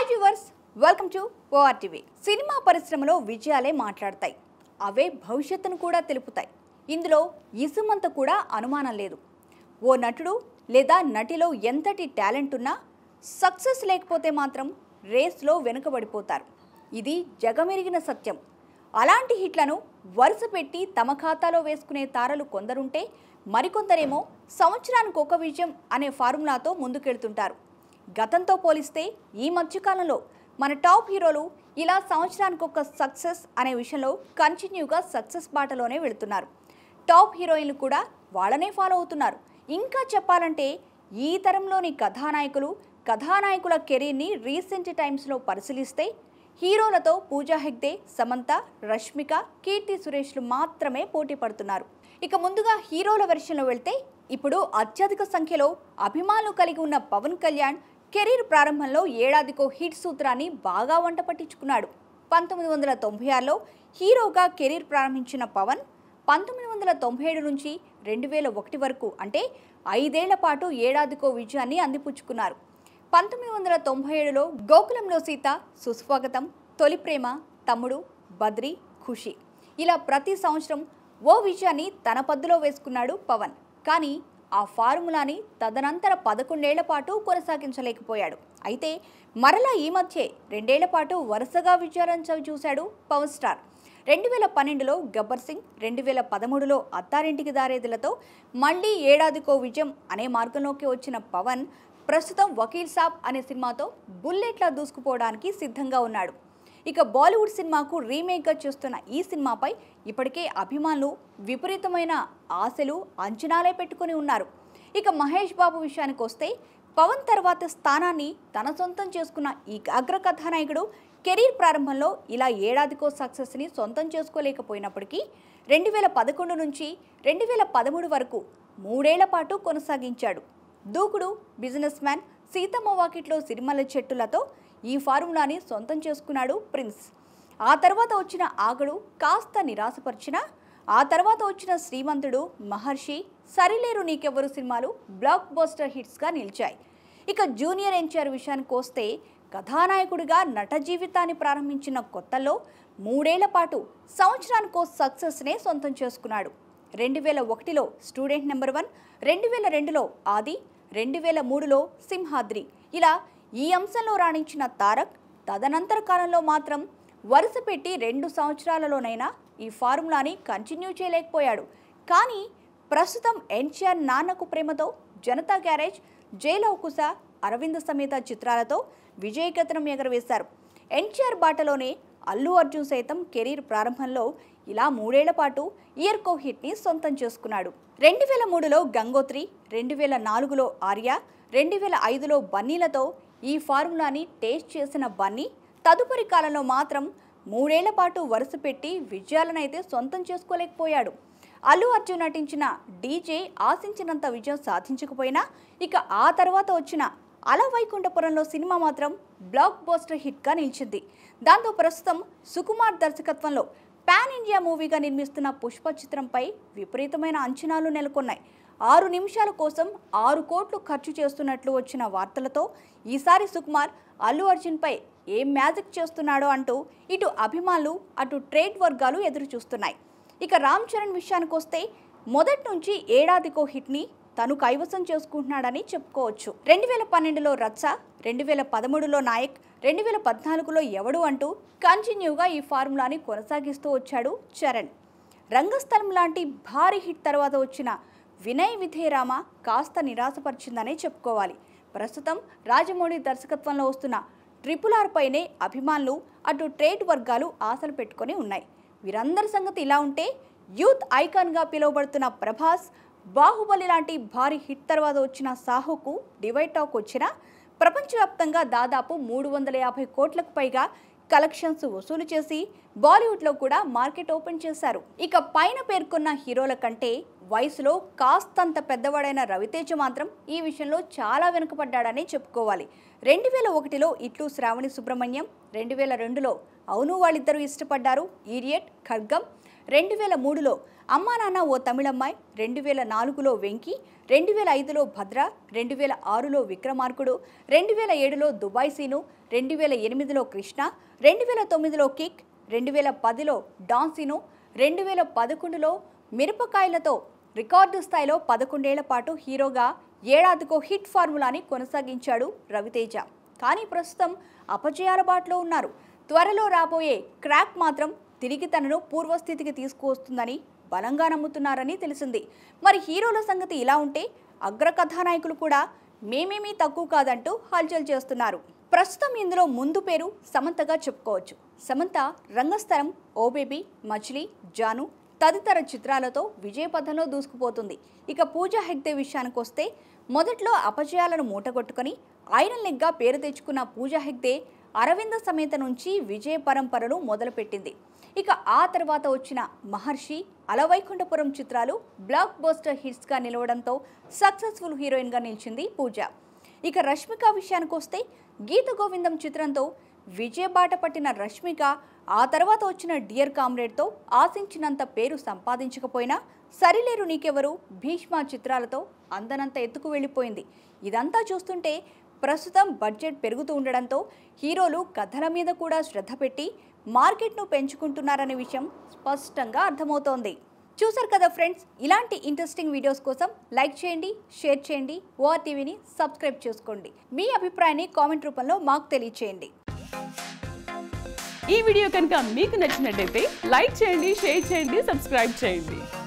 hi viewers welcome to OR TV సినిమా పరిశ్రమలో విజయాలే మాట్లాడతాయి అవే భవిష్యత్తును కూడా తెలుపుతాయి ఇందులో ఇసుమంత కూడా అనుమానం లేదు ఓ నటుడు లేదా నటిలో ఎంతటి టాలెంట్ ఉన్నా సక్సెస్ లేకపోతే మాత్రం రేస్లో వెనుకబడిపోతారు ఇది జగమెరిగిన సత్యం అలాంటి హిట్లను వరుస పెట్టి తమ ఖాతాలో వేసుకునే తారలు కొందరుంటే మరికొందరేమో సంవత్సరానికి ఒక విజయం అనే ఫార్ములాతో ముందుకెళ్తుంటారు గతంతో పోలిస్తే ఈ మధ్యకాలంలో మన టాప్ హీరోలు ఇలా సంవత్సరానికి ఒక సక్సెస్ అనే విషయంలో కంటిన్యూగా సక్సెస్ బాటలోనే వెళుతున్నారు టాప్ హీరోయిన్లు కూడా వాళ్ళనే ఫాలో అవుతున్నారు ఇంకా చెప్పాలంటే ఈ తరంలోని కథానాయకులు కథానాయకుల కెరీర్ని రీసెంట్ టైమ్స్లో పరిశీలిస్తే హీరోలతో పూజా హెగ్డే సమంత రష్మిక కీర్తి సురేష్లు మాత్రమే పోటీ పడుతున్నారు ఇక ముందుగా హీరోల వెర్షన్లో వెళ్తే ఇప్పుడు అత్యధిక సంఖ్యలో అభిమానులు కలిగి ఉన్న పవన్ కళ్యాణ్ కెరీర్ ప్రారంభంలో ఏడాదికో హిట్ సూత్రాన్ని బాగా వంట పట్టించుకున్నాడు పంతొమ్మిది వందల తొంభై ఆరులో హీరోగా కెరీర్ ప్రారంభించిన పవన్ పంతొమ్మిది వందల తొంభై ఏడు నుంచి రెండు వేల ఒకటి వరకు అంటే ఐదేళ్ల పాటు ఏడాదికో విజయాన్ని అందిపుచ్చుకున్నారు పంతొమ్మిది వందల తొంభై ఏడులో గోకులంలో సీత సుస్వాగతం తొలి ప్రేమ తమ్ముడు బద్రి ఖుషి ఇలా ప్రతి సంవత్సరం ఓ విజయాన్ని తన పద్దులో వేసుకున్నాడు పవన్ కానీ ఆ ఫార్ములాని తదనంతర పదకొండేళ్ల పాటు కొనసాగించలేకపోయాడు అయితే మరలా ఈ మధ్యే రెండేళ్ల పాటు వరుసగా విజయాలను చవి చూశాడు పవర్ స్టార్ రెండు వేల పన్నెండులో గబ్బర్ సింగ్ రెండు వేల పదమూడులో అత్తారింటికి దారేదిలతో మళ్ళీ ఏడాదికో విజయం అనే మార్గంలోకి వచ్చిన పవన్ ప్రస్తుతం వకీల్ సాబ్ అనే సినిమాతో బుల్లెట్లా దూసుకుపోవడానికి సిద్ధంగా ఉన్నాడు ఇక బాలీవుడ్ సినిమాకు రీమేక్గా చేస్తున్న ఈ సినిమాపై ఇప్పటికే అభిమానులు విపరీతమైన ఆశలు అంచనాలే పెట్టుకుని ఉన్నారు ఇక మహేష్ బాబు విషయానికి వస్తే పవన్ తర్వాత స్థానాన్ని తన సొంతం చేసుకున్న ఈ అగ్ర కథానాయకుడు కెరీర్ ప్రారంభంలో ఇలా ఏడాదికో సక్సెస్ని సొంతం చేసుకోలేకపోయినప్పటికీ రెండు వేల పదకొండు నుంచి రెండు వేల పదమూడు వరకు మూడేళ్ల పాటు కొనసాగించాడు దూకుడు బిజినెస్ మ్యాన్ సీతమ్మ వాకిట్లో సిరిమల్ల చెట్టులతో ఈ ఫార్ములాని సొంతం చేసుకున్నాడు ప్రిన్స్ ఆ తర్వాత వచ్చిన ఆగడు కాస్త నిరాశపరిచిన ఆ తర్వాత వచ్చిన శ్రీమంతుడు మహర్షి సరిలేరు నీకెవ్వరు సినిమాలు బ్లాక్ బస్టర్ హిట్స్గా నిలిచాయి ఇక జూనియర్ ఎన్టీఆర్ విషయానికి వస్తే కథానాయకుడిగా నట జీవితాన్ని ప్రారంభించిన కొత్తలో మూడేళ్ల పాటు సంవత్సరానికో సక్సెస్నే సొంతం చేసుకున్నాడు రెండు వేల ఒకటిలో స్టూడెంట్ నెంబర్ వన్ రెండు వేల రెండులో ఆది రెండు వేల మూడులో సింహాద్రి ఇలా ఈ అంశంలో రాణించిన తారక్ తదనంతర కాలంలో మాత్రం వరుస పెట్టి రెండు సంవత్సరాలలోనైనా ఈ ఫార్ములాని కంటిన్యూ చేయలేకపోయాడు కానీ ప్రస్తుతం ఎన్టీఆర్ నాన్నకు ప్రేమతో జనతా గ్యారేజ్ జైలవ్ కుస అరవింద్ సమేత చిత్రాలతో విజయకతనం ఎగరవేశారు ఎన్టీఆర్ బాటలోనే అల్లు అర్జున్ సైతం కెరీర్ ప్రారంభంలో ఇలా మూడేళ్ల పాటు ఇయర్కో హిట్ని సొంతం చేసుకున్నాడు రెండు వేల మూడులో గంగోత్రి రెండు వేల నాలుగులో ఆర్య రెండు వేల ఐదులో బన్నీలతో ఈ ఫార్ములాని టేస్ట్ చేసిన బన్నీ తదుపరి కాలంలో మాత్రం మూడేళ్ల పాటు వరుస పెట్టి విజయాలనైతే సొంతం చేసుకోలేకపోయాడు అల్లు అర్జున్ నటించిన డీజే ఆశించినంత విజయం సాధించకపోయినా ఇక ఆ తర్వాత వచ్చిన అల వైకుంఠపురంలో సినిమా మాత్రం బ్లాక్ బోస్టర్ హిట్గా నిలిచింది దాంతో ప్రస్తుతం సుకుమార్ దర్శకత్వంలో పాన్ ఇండియా మూవీగా నిర్మిస్తున్న పుష్ప చిత్రంపై విపరీతమైన అంచనాలు నెలకొన్నాయి ఆరు నిమిషాల కోసం ఆరు కోట్లు ఖర్చు చేస్తున్నట్లు వచ్చిన వార్తలతో ఈసారి సుకుమార్ అల్లు అర్జున్పై ఏం మ్యాజిక్ చేస్తున్నాడో అంటూ ఇటు అభిమానులు అటు ట్రేడ్ వర్గాలు ఎదురు చూస్తున్నాయి ఇక రామ్ చరణ్ విషయానికి వస్తే మొదటి నుంచి ఏడాదికో హిట్ని తను కైవసం చేసుకుంటున్నాడని చెప్పుకోవచ్చు రెండు వేల పన్నెండులో రచ్చ రెండు వేల పదమూడులో నాయక్ రెండు వేల పద్నాలుగులో ఎవడు అంటూ కంటిన్యూగా ఈ ఫార్ములాని కొనసాగిస్తూ వచ్చాడు చరణ్ రంగస్థలం లాంటి భారీ హిట్ తర్వాత వచ్చిన వినయ్ విధేరామ కాస్త నిరాశపరిచిందనే చెప్పుకోవాలి ప్రస్తుతం రాజమౌళి దర్శకత్వంలో వస్తున్న ట్రిపుల్ ఆర్ పైనే అభిమానులు అటు ట్రేడ్ వర్గాలు ఆశలు పెట్టుకొని ఉన్నాయి వీరందరి సంగతి ఇలా ఉంటే యూత్ ఐకాన్గా పిలువబడుతున్న ప్రభాస్ బాహుబలి లాంటి భారీ హిట్ తర్వాత వచ్చిన సాహుకు డివైడ్ టాక్ వచ్చిన ప్రపంచవ్యాప్తంగా దాదాపు మూడు వందల యాభై కోట్లకు పైగా కలెక్షన్స్ వసూలు చేసి బాలీవుడ్లో కూడా మార్కెట్ ఓపెన్ చేశారు ఇక పైన పేర్కొన్న హీరోల కంటే వయసులో కాస్తంత పెద్దవాడైన రవితేజ మాత్రం ఈ విషయంలో చాలా వెనుకబడ్డాడని చెప్పుకోవాలి రెండు వేల ఒకటిలో ఇట్లు శ్రావణి సుబ్రహ్మణ్యం రెండు వేల రెండులో అవును వాళ్ళిద్దరూ ఇష్టపడ్డారు ఈడియట్ ఖడ్గం రెండు వేల మూడులో అమ్మా నాన్న ఓ తమిళమ్మాయి రెండు వేల నాలుగులో వెంకి రెండు వేల ఐదులో భద్ర రెండు వేల ఆరులో విక్రమార్కుడు రెండు వేల ఏడులో దుబాయ్ సీను రెండు వేల ఎనిమిదిలో కృష్ణ రెండు వేల తొమ్మిదిలో కిక్ రెండు వేల పదిలో డాన్ సీను రెండు వేల పదకొండులో మిరపకాయలతో రికార్డు స్థాయిలో పదకొండేళ్ల పాటు హీరోగా ఏడాదికో హిట్ ఫార్ములాని కొనసాగించాడు రవితేజ కానీ ప్రస్తుతం అపజయాల బాటలో ఉన్నారు త్వరలో రాబోయే క్రాక్ మాత్రం తిరిగి తనను పూర్వస్థితికి తీసుకువస్తుందని బలంగా నమ్ముతున్నారని తెలిసింది మరి హీరోల సంగతి ఇలా ఉంటే అగ్ర కథానాయకులు కూడా మేమేమీ తక్కువ కాదంటూ హల్చల్ చేస్తున్నారు ప్రస్తుతం ఇందులో ముందు పేరు సమంతగా చెప్పుకోవచ్చు సమంత రంగస్థలం ఓ బేబీ మచిలీ జాను తదితర చిత్రాలతో విజయపథంలో దూసుకుపోతుంది ఇక పూజా హెగ్డే విషయానికి వస్తే మొదట్లో అపజయాలను మూటగొట్టుకొని ఐరన్ లెగ్గా పేరు తెచ్చుకున్న పూజా హెగ్డే అరవింద సమేత నుంచి విజయ పరంపరను మొదలుపెట్టింది ఇక ఆ తర్వాత వచ్చిన మహర్షి అలవైకుంఠపురం చిత్రాలు బ్లాక్ బస్టర్ హిట్స్గా నిలవడంతో సక్సెస్ఫుల్ హీరోయిన్గా నిలిచింది పూజ ఇక రష్మిక విషయానికి వస్తే గీత గోవిందం చిత్రంతో విజయ బాట పట్టిన రష్మిక ఆ తర్వాత వచ్చిన డియర్ కామ్రేడ్తో ఆశించినంత పేరు సంపాదించకపోయినా సరిలేరు నీకెవరు భీష్మ చిత్రాలతో అందనంత ఎత్తుకు వెళ్ళిపోయింది ఇదంతా చూస్తుంటే ప్రస్తుతం బడ్జెట్ పెరుగుతూ ఉండడంతో హీరోలు కథల మీద కూడా శ్రద్ధ పెట్టి మార్కెట్ను పెంచుకుంటున్నారనే విషయం స్పష్టంగా అర్థమవుతోంది చూసారు కదా ఫ్రెండ్స్ ఇలాంటి ఇంట్రెస్టింగ్ వీడియోస్ కోసం లైక్ చేయండి షేర్ చేయండి ఓఆర్ టీవీని సబ్స్క్రైబ్ చేసుకోండి మీ అభిప్రాయాన్ని కామెంట్ రూపంలో మాకు తెలియచేయండి ఈ వీడియో కనుక మీకు నచ్చినట్టయితే లైక్ చేయండి షేర్ చేయండి సబ్స్క్రైబ్ చేయండి